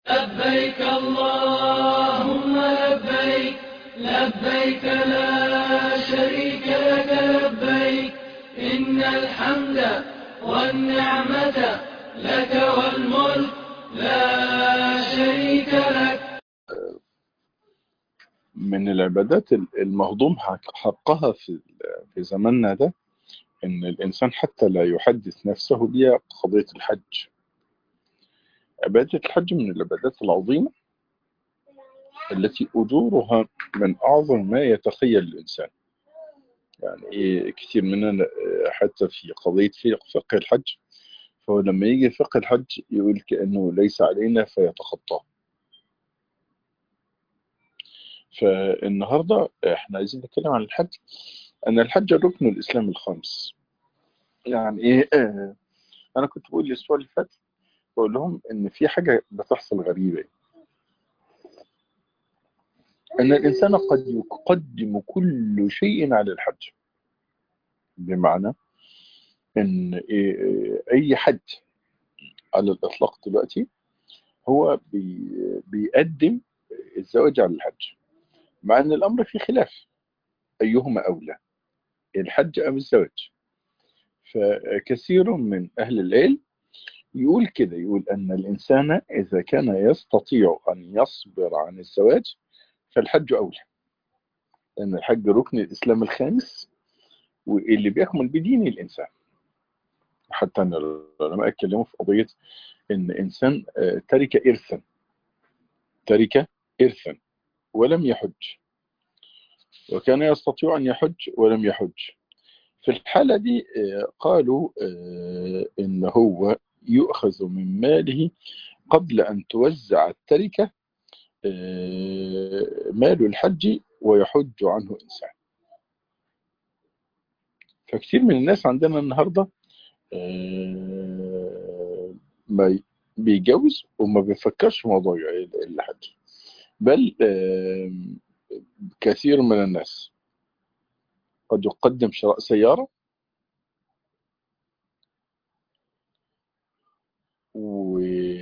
لبيك اللهم لبيك لبيك لا شريك لك لبيك إن الحمد والنعمة لك والملك لا شريك لك من العبادات المهضوم حقها في في زماننا ده ان الانسان حتى لا يحدث نفسه بها قضيه الحج عباده الحج من العبادات العظيمه التي اجورها من اعظم ما يتخيل الانسان يعني إيه كثير مننا حتى في قضيه فقه الحج فهو لما يجي فقه الحج يقول كانه ليس علينا فيتخطاه فالنهارده احنا عايزين نتكلم عن الحج ان الحج ركن الاسلام الخامس يعني ايه آه انا كنت بقول الاسبوع اللي فات بقول لهم ان في حاجه بتحصل غريبه ان الانسان قد يقدم كل شيء على الحج بمعنى ان إيه اي حج على الاطلاق دلوقتي هو بي بيقدم الزواج على الحج مع ان الامر فيه خلاف ايهما اولى الحج ام الزواج فكثير من اهل العلم يقول كده يقول ان الانسان اذا كان يستطيع ان يصبر عن الزواج فالحج اولى لان الحج ركن الاسلام الخامس واللي بيكمل بدين الانسان حتى ان العلماء اتكلموا في قضيه ان انسان ترك ارثا ترك ارثا ولم يحج وكان يستطيع أن يحج ولم يحج في الحالة دي قالوا إن هو يؤخذ من ماله قبل أن توزع التركة مال الحج ويحج عنه إنسان فكثير من الناس عندنا النهاردة ما بيجوز وما بيفكرش في موضوع الحج بل كثير من الناس قد يقدم شراء سيارة و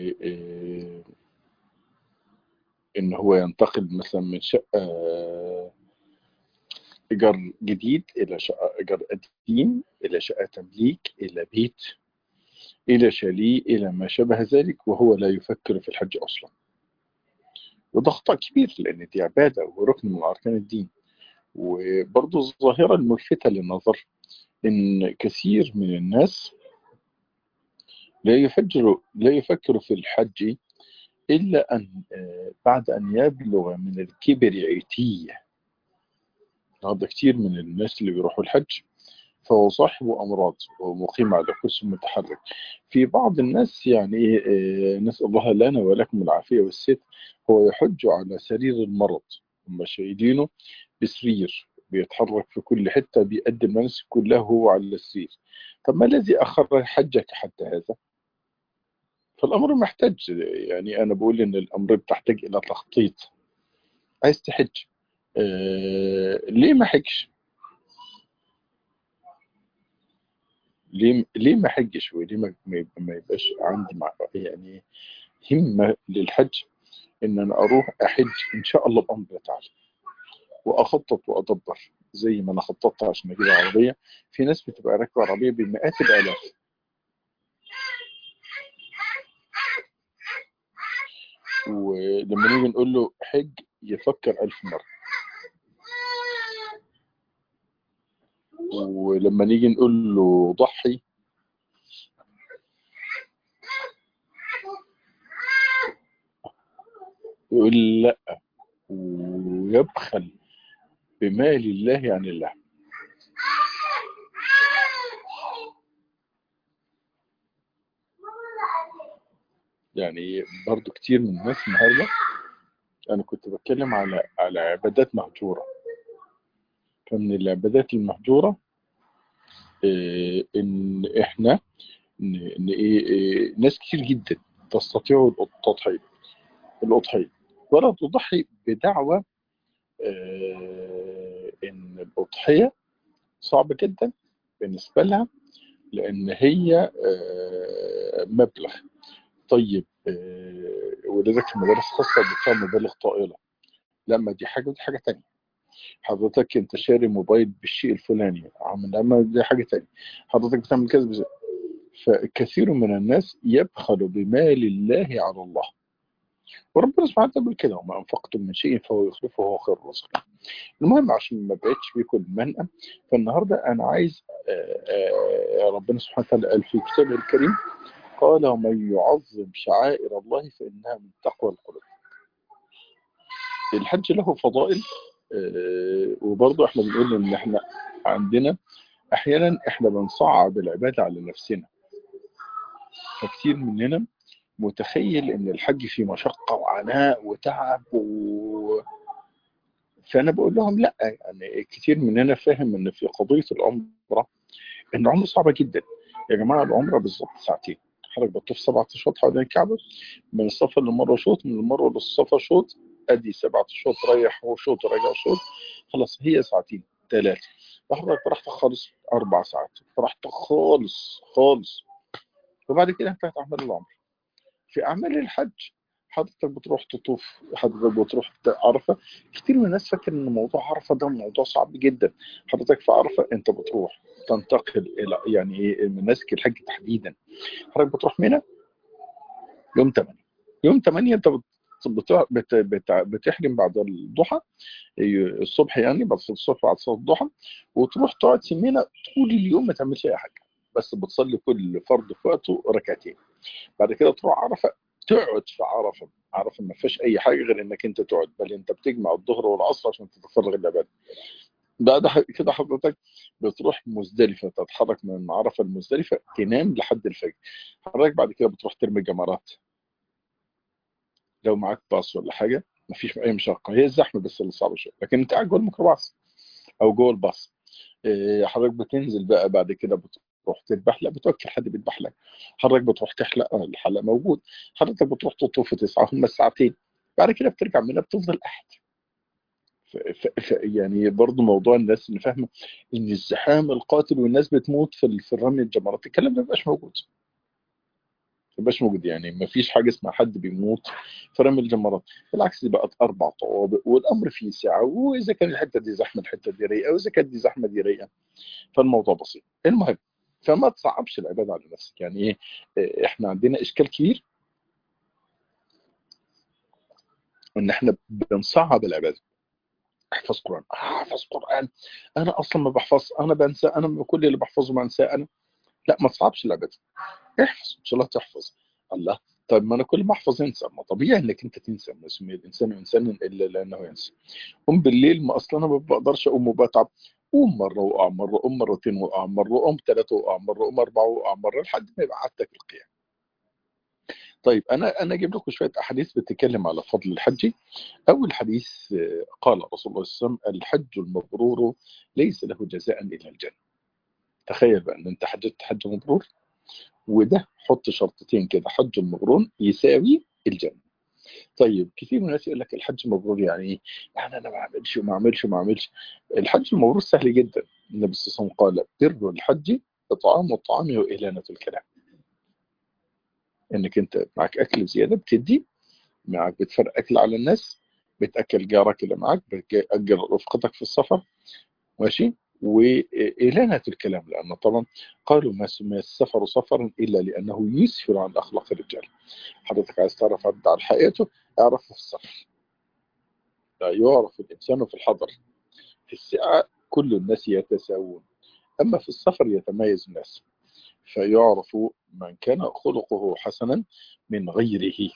إن هو ينتقل مثلا من شقة إيجار جديد إلى شقة إيجار قديم إلى شقة تمليك إلى بيت إلى شاليه إلى ما شابه ذلك وهو لا يفكر في الحج أصلا وده خطأ كبير لأن دي عبادة وركن من أركان الدين وبرضه الظاهرة الملفتة للنظر إن كثير من الناس لا يفكر لا يفكر في الحج إلا أن بعد أن يبلغ من الكبر عتية هذا كثير من الناس اللي بيروحوا الحج فهو صاحب أمراض ومقيم على كرسي متحرك في بعض الناس يعني نسأل الله لنا ولكم العافية والستر هو يحج على سرير المرض هم شايلينه بسرير بيتحرك في كل حتة بيقدم المناسك كلها هو على السرير طب ما الذي أخر حجك حتى هذا فالأمر محتاج يعني أنا بقول إن الأمر بتحتاج إلى تخطيط عايز تحج آه ليه ما حجش ليه ليه ما حجش وليه ما, ما يبقاش عندي مع يعني همة للحج ان انا اروح احج ان شاء الله بامر تعالى واخطط وادبر زي ما انا خططت عشان اجيب عربيه في ناس بتبقى راكبه عربيه بمئات الالاف ولما نيجي نقول له حج يفكر ألف مرة ولما نيجي نقول له ضحي يقول لا ويبخل بمال الله عن الله يعني برضو كتير من الناس النهارده انا كنت بتكلم على على عبادات مهجوره فمن العبادات المهجوره إيه ان احنا ان, إن إيه إيه ناس كتير جدا تستطيع التضحيه الاضحيه ولا تضحي بدعوى ان الاضحيه صعبه جدا بالنسبه لها لان هي مبلغ طيب ولذلك في مدارس خاصة بتدفع مبالغ طائلة لما دي حاجة ودي حاجة تانية حضرتك انت شاري موبايل بالشيء الفلاني عامل اما دي حاجة تانية حضرتك بتعمل كذا بزي. فكثير من الناس يبخل بمال الله على الله وربنا سبحانه وتعالى بيقول كده وما انفقتم من شيء فهو يخلفه وهو خير الرازقين المهم عشان ما بقتش بيكون منأى فالنهارده انا عايز ربنا سبحانه وتعالى قال في كتابه الكريم قال ومن يعظم شعائر الله فانها من تقوى القلوب الحج له فضائل وبرضه احنا بنقول ان احنا عندنا احيانا احنا بنصعب العباده على نفسنا فكتير مننا متخيل ان الحج فيه مشقه وعناء وتعب و... فانا بقول لهم لا يعني كتير مننا فاهم ان في قضيه العمره ان العمره صعبه جدا يا جماعه العمره بالظبط ساعتين حضرتك بتطوف سبعة اشواط حوالين الكعبه من الصفا للمروه شوط من المروه للصفا شوط ادي سبعة شوط رايح وشوط وراجع شوط خلاص هي ساعتين ثلاثه حضرتك براحتك خالص اربع ساعات براحتك خالص خالص وبعد كده انت هتعمل العمر في اعمال الحج حضرتك بتروح تطوف حضرتك بتروح عرفه كتير من الناس فاكر ان موضوع عرفه ده موضوع صعب جدا حضرتك في عرفه انت بتروح تنتقل الى يعني ايه مناسك الحج تحديدا حضرتك بتروح منى يوم 8 يوم 8 انت بت... بت... بت... بتحرم بعد الضحى الصبح يعني بعد الصبح بعد صلاه الضحى وتروح تقعد في منى طول اليوم ما تعملش اي حاجه بس بتصلي كل فرض في وقته ركعتين بعد كده تروح عرفه تقعد في عرفه عرفه ما فيهاش اي حاجه غير انك انت تقعد بل انت بتجمع الظهر والعصر عشان تتفرغ العباده بعد كده حضرتك بتروح مزدلفه تتحرك من عرفه لمزدلفه تنام لحد الفجر حضرتك بعد كده بتروح ترمي جمرات لو معاك باص ولا حاجه مفيش اي مشقه هي الزحمه بس اللي صعبه شويه لكن انت قاعد جوه الميكروباص او جوه الباص حضرتك بتنزل بقى بعد كده بتروح تذبح لا بتوكل حد بيذبح لك حضرتك بتروح تحلق الحلق موجود حضرتك بتروح تطوف تسعه هم الساعتين بعد كده بترجع منها بتفضل قاعد يعني برضه موضوع الناس اللي فاهمه ان الزحام القاتل والناس بتموت في في الرمي الجمرات الكلام ده ما بيبقاش موجود ما بيبقاش موجود يعني ما فيش حاجه اسمها حد بيموت في رمي الجمرات بالعكس دي بقت اربع طوابق والامر فيه سعه واذا كان الحته دي زحمه الحته دي رايقه واذا كانت دي زحمه دي رايقه فالموضوع بسيط المهم فما تصعبش العباده على نفسك يعني ايه احنا عندنا اشكال كبير ان احنا بنصعب العباده احفظ قران احفظ قران انا اصلا ما بحفظ انا بنسى انا كل اللي بحفظه بنساه انا لا ما تصعبش العباده احفظ ان شاء الله تحفظ الله طيب ما انا كل ما احفظ انسى ما طبيعي انك انت تنسى ما اسم الانسان انسان الا لانه ينسى قوم بالليل ما اصلا انا ما بقدرش اقوم وبتعب قوم مره واقع مره قوم مرتين واقع مره قوم ثلاثه واقع مره قوم اربعه واقع مره لحد ما يبقى عادتك القيام طيب انا انا اجيب لكم شويه احاديث بتتكلم على فضل الحج اول حديث قال رسول الله صلى الله عليه وسلم الحج المبرور ليس له جزاء الا الجنه تخيل بقى ان انت حججت حج مبرور وده حط شرطتين كده حج مبرور يساوي الجنه طيب كثير من الناس يقول لك الحج مبرور يعني ايه؟ يعني انا ما اعملش وما اعملش وما اعملش الحج المبرور سهل جدا النبي صلى الله عليه وسلم قال بر الحج اطعام الطعام وإلانة الكلام انك انت معك اكل زياده بتدي معك بتفرق اكل على الناس بتاكل جارك اللي معك بتاجر رفقتك في السفر ماشي وإلانة الكلام لأن طبعا قالوا ما سمي السفر سفرا إلا لأنه يسفر عن أخلاق الرجال حضرتك عايز تعرف عبد على حقيقته اعرفه في السفر لا يعرف الإنسان في الحضر في السعة كل الناس يتساوون أما في السفر يتميز الناس فيعرف من كان خلقه حسنا من غيره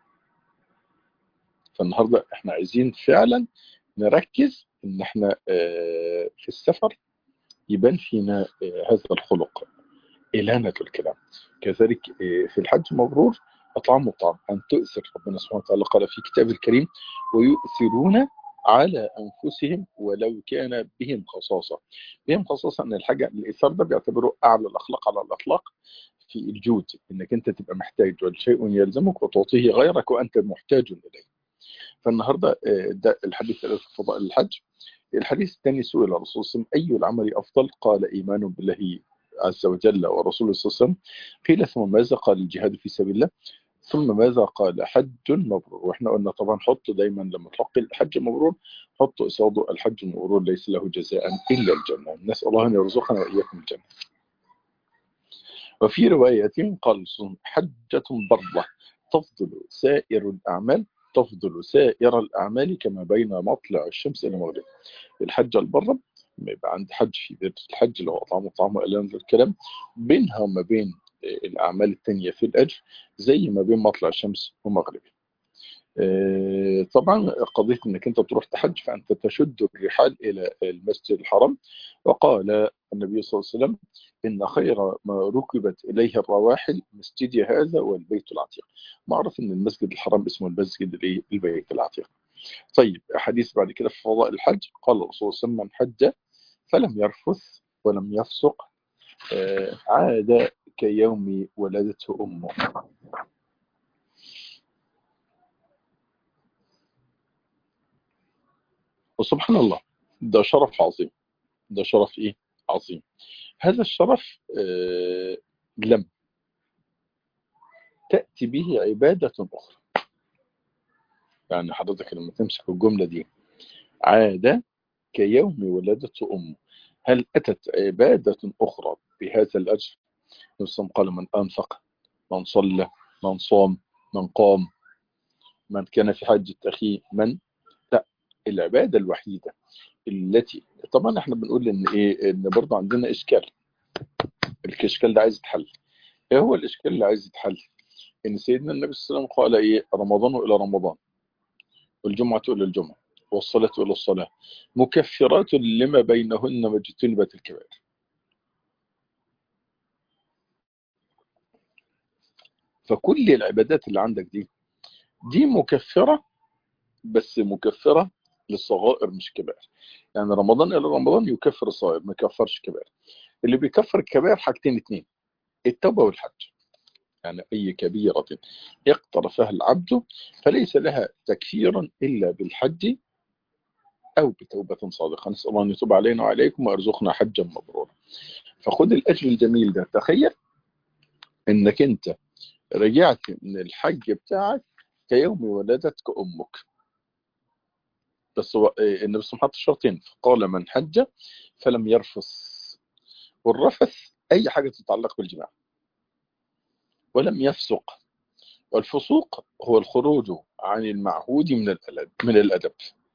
فالنهاردة احنا عايزين فعلا نركز ان احنا في السفر يبان فينا هذا الخلق إلانة الكلام كذلك في الحج مبرور أطعام الطعام أن تؤثر ربنا سبحانه وتعالى قال في كتاب الكريم ويؤثرون على أنفسهم ولو كان بهم خصاصة بهم خصاصة أن الحاجة الإثار ده بيعتبره أعلى الأخلاق على الأخلاق في الجود إنك أنت تبقى محتاج والشيء يلزمك وتعطيه غيرك وأنت محتاج إليه فالنهاردة ده الحديث الثالث في فضائل الحج الحديث الثاني سئل الرسول صلى الله عليه وسلم أي العمل أفضل قال إيمان بالله عز وجل ورسوله صلى الله عليه وسلم قيل ثم ماذا قال الجهاد في سبيل الله ثم ماذا قال حج مبرور واحنا قلنا طبعا حطوا دايما لما تحق الحج مبرور حطوا قصاده الحج المبرور ليس له جزاء الا الجنه نسال الله ان يرزقنا واياكم الجنه وفي روايه قال حجه برضه تفضل سائر الاعمال تفضل سائر الاعمال كما بين مطلع الشمس الى مغرب الحجه البره ما يبقى عندي حج في بيت الحج اللي هو اطعام وطعام والى الكلام بينها وما بين الأعمال التانية في الأجر زي ما بين مطلع الشمس ومغربها طبعا قضية أنك أنت تروح تحج فأنت تشد الرحال إلى المسجد الحرام وقال النبي صلى الله عليه وسلم إن خير ما ركبت إليه الرواحل مسجدي هذا والبيت العتيق معروف أن المسجد الحرام اسمه المسجد البيت العتيق طيب حديث بعد كده في فضاء الحج قال الرسول صلى الله عليه وسلم من حج فلم يرفث ولم يفسق عاد كيوم ولدته أمه وسبحان الله ده شرف عظيم ده شرف إيه عظيم هذا الشرف آه لم تأتي به عبادة أخرى يعني حضرتك لما تمسك الجملة دي عاد كيوم ولدته أمه هل أتت عبادة أخرى بهذا الأجر نفسهم قال من أنفق من صلى من صام من قام من كان في حجة أخيه من لا العبادة الوحيدة التي طبعا احنا بنقول ان ايه ان برضه عندنا اشكال الاشكال ده عايز يتحل ايه هو الاشكال اللي عايز يتحل ان سيدنا النبي صلى الله عليه وسلم قال ايه رمضان الى رمضان والجمعة الى الجمعة والصلاة الى الصلاة مكفرات لما بينهن ما اجتنبت الكبائر فكل العبادات اللي عندك دي دي مكفرة بس مكفرة للصغائر مش كبائر يعني رمضان إلى رمضان يكفر الصغائر ما يكفرش كبائر اللي بيكفر الكبائر حاجتين اتنين التوبة والحج يعني أي كبيرة اقترفها العبد فليس لها تكفيرا إلا بالحج أو بتوبة صادقة نسأل الله أن يتوب علينا وعليكم وأرزقنا حجا مبرورا فخذ الأجر الجميل ده تخيل إنك أنت رجعت من الحج بتاعك كيوم ولدتك أمك بس النبي صلى الله عليه شرطين فقال من حج فلم يرفث والرفث أي حاجة تتعلق بالجماع ولم يفسق والفسوق هو الخروج عن المعهود من الأدب من الأدب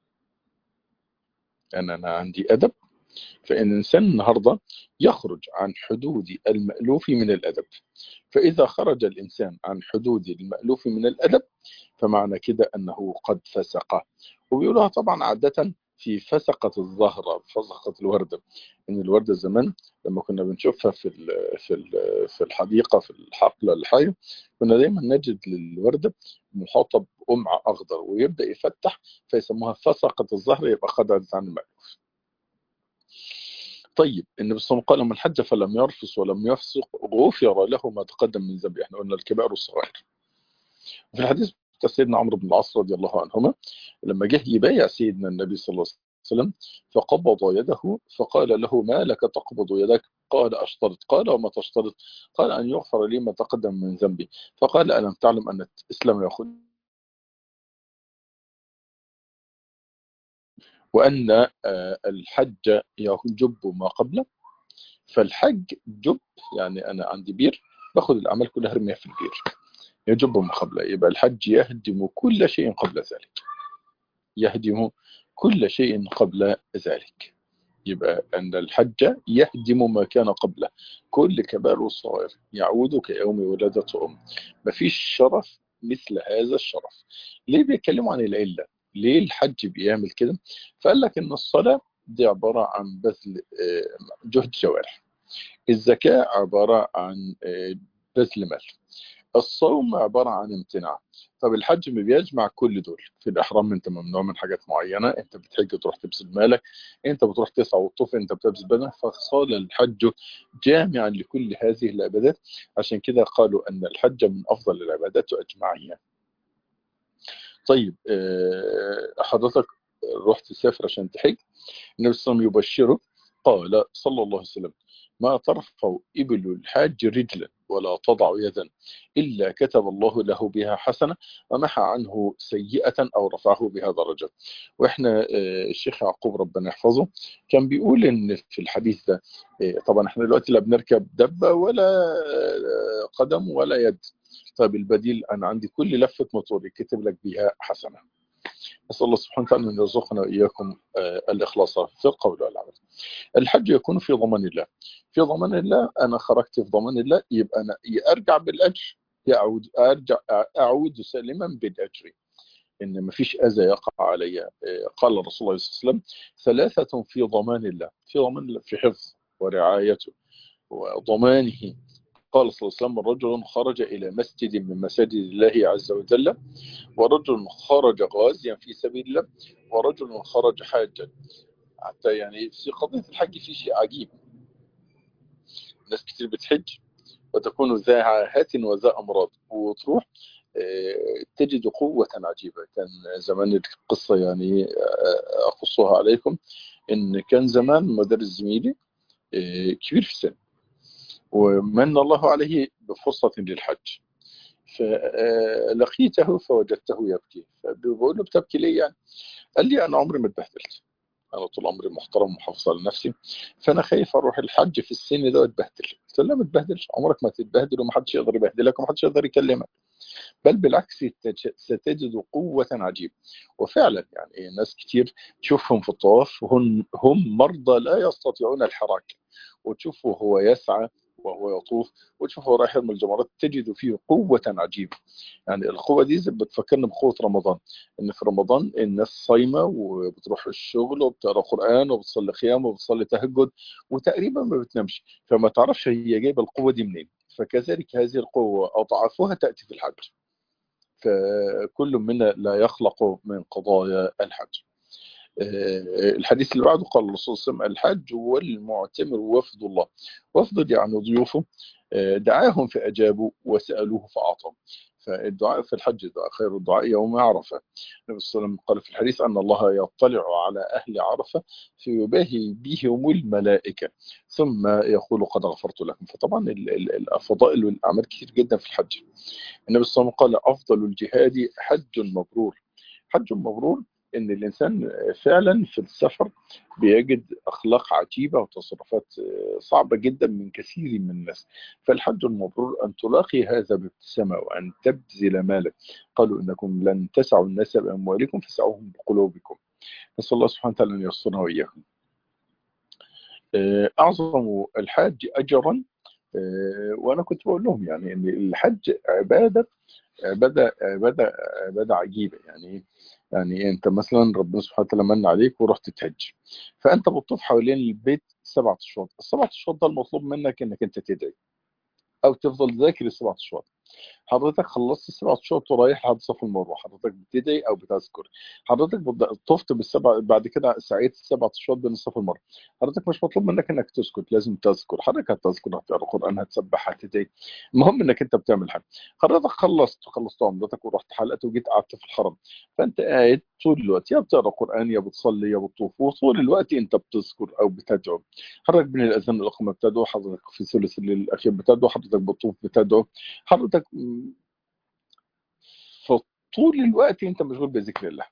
يعني أنا عندي أدب فإن الإنسان النهاردة يخرج عن حدود المألوف من الأدب فإذا خرج الإنسان عن حدود المألوف من الأدب فمعنى كده أنه قد فسق وبيقولها طبعا عادة في فسقة الزهرة فسقة الوردة إن الوردة زمان لما كنا بنشوفها في في في الحديقة في الحقل الحي كنا دايما نجد للوردة محاطة بقمع أخضر ويبدأ يفتح فيسموها فسقة الزهرة يبقى خرجت عن المألوف طيب النبي صلى الله عليه وسلم قال من حج فلم يرفث ولم يفسق غفر له ما تقدم من ذنبه احنا قلنا الكبائر والصغائر في الحديث بتاع سيدنا عمرو بن العاص رضي الله عنهما لما جه يبايع سيدنا النبي صلى الله عليه وسلم فقبض يده فقال له ما لك تقبض يدك قال أشترط قال وما تشترط قال أن يغفر لي ما تقدم من ذنبي فقال ألم تعلم أن الإسلام يأخذ وأن الحج يجب ما قبله فالحج جب يعني أنا عندي بير باخد الأعمال كلها ارميها في البير يجب ما قبله يبقى الحج يهدم كل شيء قبل ذلك يهدم كل شيء قبل ذلك يبقى أن الحج يهدم ما كان قبله كل كبار والصغير يعود كيوم ولادة أم مفيش شرف مثل هذا الشرف ليه بيتكلموا عن العلة ليه الحج بيعمل كده فقال لك ان الصلاة دي عبارة عن بذل جهد جوارح الزكاة عبارة عن بذل مال الصوم عبارة عن امتناع طب الحج بيجمع كل دول في الإحرام أنت ممنوع من حاجات معينة أنت بتحج تروح تبذل مالك أنت بتروح تسعى وتطوف أنت بتبذل بدنك فصار الحج جامعا لكل هذه العبادات عشان كده قالوا أن الحج من أفضل العبادات أجمعيا طيب حضرتك رحت تسافر عشان تحج النبي صلى الله عليه وسلم يبشره قال صلى الله عليه وسلم ما ترفع إبل الحاج رجلا ولا تضع يدا إلا كتب الله له بها حسنة ومحى عنه سيئة أو رفعه بها درجة وإحنا الشيخ يعقوب ربنا يحفظه كان بيقول إن في الحديث ده طبعا إحنا دلوقتي لا بنركب دبة ولا قدم ولا يد طيب البديل أنا عندي كل لفة موتور يكتب لك بها حسنة نسأل الله سبحانه وتعالى أن يرزقنا وإياكم الإخلاص في القول والعمل الحج يكون في ضمان الله في ضمان الله أنا خرجت في ضمان الله يبقى أنا يا أرجع بالأجر يا أعود أرجع أعود سالما بالأجر إن ما فيش أذى يقع علي قال رسول الله صلى الله عليه وسلم ثلاثة في ضمان الله في ضمان الله في حفظ ورعايته وضمانه قال صلى الله عليه وسلم رجل خرج إلى مسجد من مساجد الله عز وجل ورجل خرج غازيا في سبيل الله ورجل خرج حاجا حتى يعني في قضية الحج في شيء عجيب ناس كتير بتحج وتكون ذا عاهات وذا أمراض وتروح تجد قوة عجيبة كان زمان القصة يعني أقصها عليكم إن كان زمان مدرس زميلي كبير في السن ومن الله عليه بفرصة للحج فلقيته فوجدته يبكي فبقول له بتبكي ليه يعني قال لي أنا عمري ما اتبهدلت أنا طول عمري محترم ومحافظ على نفسي فأنا خايف أروح الحج في السن ده واتبهدل قلت له لا ما تتبهدلش عمرك ما تتبهدل ومحدش يقدر يبهدلك ومحدش يقدر يكلمك بل بالعكس ستجد قوة عجيبة وفعلا يعني ناس كتير تشوفهم في الطواف هم, هم مرضى لا يستطيعون الحراك وتشوفه هو يسعى وهو يطوف وتشوفه رايح يرمي الجمرات تجد فيه قوة عجيبة يعني القوة دي بتفكرنا بقوة رمضان ان في رمضان الناس صايمة وبتروح الشغل وبتقرا قرآن وبتصلي قيام وبتصلي تهجد وتقريبا ما بتنامش فما تعرفش هي جايبة القوة دي منين فكذلك هذه القوة أضعافها تأتي في الحج فكل منا لا يخلق من قضايا الحج الحديث اللي بعده قال الرسول صلى الله عليه وسلم الحج والمعتمر وفد الله وفد يعني ضيوفه دعاهم فأجابوا وسألوه فأعطوا فالدعاء في الحج دعاء خير الدعاء يوم عرفة النبي صلى الله عليه وسلم قال في الحديث أن الله يطلع على أهل عرفة فيباهي بهم الملائكة ثم يقول قد غفرت لكم فطبعا الفضائل والأعمال كثير جدا في الحج النبي صلى الله عليه وسلم قال أفضل الجهاد حج مبرور حج مبرور ان الانسان فعلا في السفر بيجد اخلاق عجيبه وتصرفات صعبه جدا من كثير من الناس فالحج المبرور ان تلاقي هذا بابتسامه وان تبذل مالك قالوا انكم لن تسعوا الناس باموالكم فسعوهم بقلوبكم نسال الله سبحانه وتعالى ان ييسرنا واياكم اعظم الحاج اجرا وانا كنت بقول لهم يعني ان الحج عباده عباده عباده عباده عجيبه يعني يعني انت مثلا ربنا سبحانه وتعالى من عليك ورحت تحج فانت بتطوف حوالين البيت سبعة اشواط السبعة اشواط ده المطلوب منك انك انت تدعي او تفضل ذاكر السبعة اشواط حضرتك خلصت السبعة اشواط ورايح لحد صف المروه حضرتك بتدعي او بتذكر حضرتك طفت بالسبع بعد كده سعيت السبعة اشواط بين الصف والمروه حضرتك مش مطلوب منك انك تسكت لازم تذكر حضرتك هتذكر هتقرا القران هتسبح هتدعي المهم انك انت بتعمل حاجه حضرتك خلصت خلصت عمرتك ورحت حلقت وجيت قعدت في الحرم فانت قاعد طول الوقت يا بتقرا قران يا بتصلي يا بتطوف وطول الوقت انت بتذكر او بتدعو حضرتك بين الاذان والاقامه بتدعو حضرتك في ثلث الليل الاخير بتدعو حضرتك بتطوف بتدعو حضرتك فطول الوقت انت مشغول بذكر الله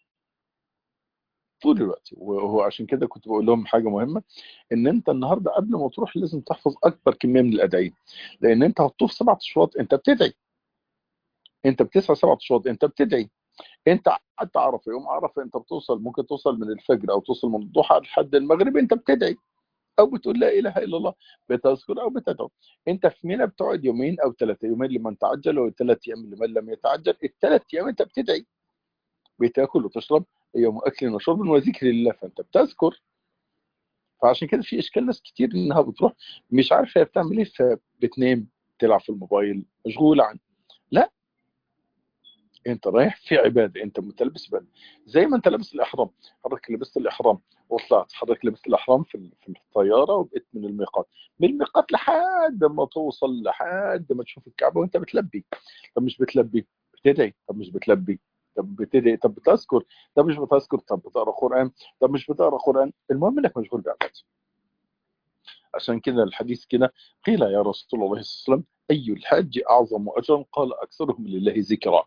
طول الوقت وهو عشان كده كنت بقول لهم حاجه مهمه ان انت النهارده قبل ما تروح لازم تحفظ اكبر كميه من الادعيه لان انت هتطوف سبعة اشواط انت بتدعي انت بتسعى سبعة اشواط انت بتدعي انت قعدت عرفه يوم عرفه انت بتوصل ممكن توصل من الفجر او توصل من الضحى لحد المغرب انت بتدعي او بتقول لا اله الا الله بتذكر او بتدعو انت في منى بتقعد يومين او ثلاثه يومين لمن تعجل وثلاث ايام لمن لم يتعجل الثلاث ايام انت بتدعي بتاكل وتشرب يوم اكل وشرب وذكر الله فانت بتذكر فعشان كده في اشكال ناس كتير انها بتروح مش عارفه هي بتعمل ايه فبتنام تلعب في الموبايل مشغوله عن لا انت رايح في عباده انت متلبس عباده زي ما انت لابس الاحرام حضرتك لبست الاحرام وطلعت حضرتك لبست الاحرام في في الطياره وبقيت من الميقات من الميقات لحد ما توصل لحد ما تشوف الكعبه وانت بتلبي طب مش بتلبي بتدعي طب مش بتلبي طب بتدعي طب بتذكر طب مش بتذكر طب بتقرا قران طب مش بتقرا قران المهم انك مشغول بعبادتك عشان كده الحديث كده قيل يا رسول الله صلى الله عليه وسلم أي الحج أعظم أجرا قال أكثرهم لله ذكرا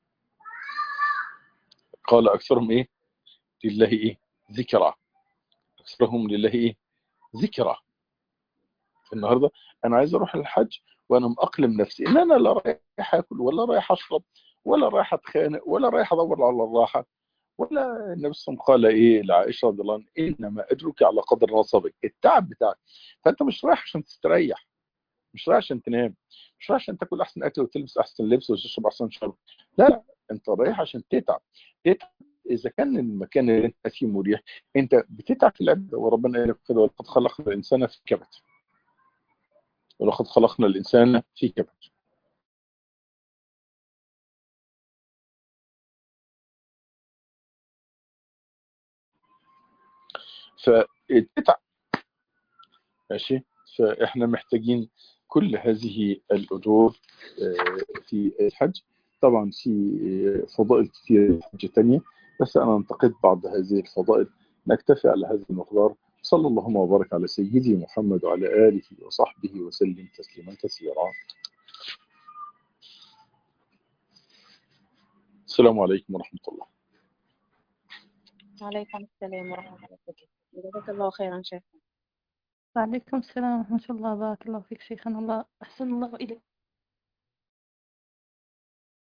قال أكثرهم إيه لله إيه ذكرا أكثرهم لله إيه ذكرى النهاردة أنا عايز أروح الحج وأنا مأقلم نفسي إن أنا لا رايح أكل ولا رايح أشرب ولا رايح أتخانق ولا رايح أدور على الراحة ولا النبي صلى الله عليه وسلم قال إيه لعائشة رضي الله عنها إنما أجرك على قدر نصبك التعب بتاعك فأنت مش رايح عشان تستريح مش رايح عشان تنام مش رايح عشان تاكل أحسن أكل وتلبس أحسن لبس وتشرب أحسن شرب لا لا أنت رايح عشان تتعب تتعب إذا كان المكان اللي أنت فيه مريح أنت بتتعب في العبادة وربنا قال لك كده ولقد خلقنا الإنسان في كبد ولقد خلقنا الإنسان في كبد فتتعب ماشي فإحنا محتاجين كل هذه الأجور في الحج طبعا في فضائل كثيرة حاجة تانية بس أنا أنتقد بعض هذه الفضائل نكتفي على هذا المقدار صلى الله وبارك على سيدي محمد وعلى آله وصحبه وسلم تسليما كثيرا السلام عليكم ورحمة الله وعليكم السلام ورحمة الله وبركاته جزاك الله خيرا شيخ وعليكم السلام ورحمة الله بارك الله فيك شيخنا الله أحسن الله إليك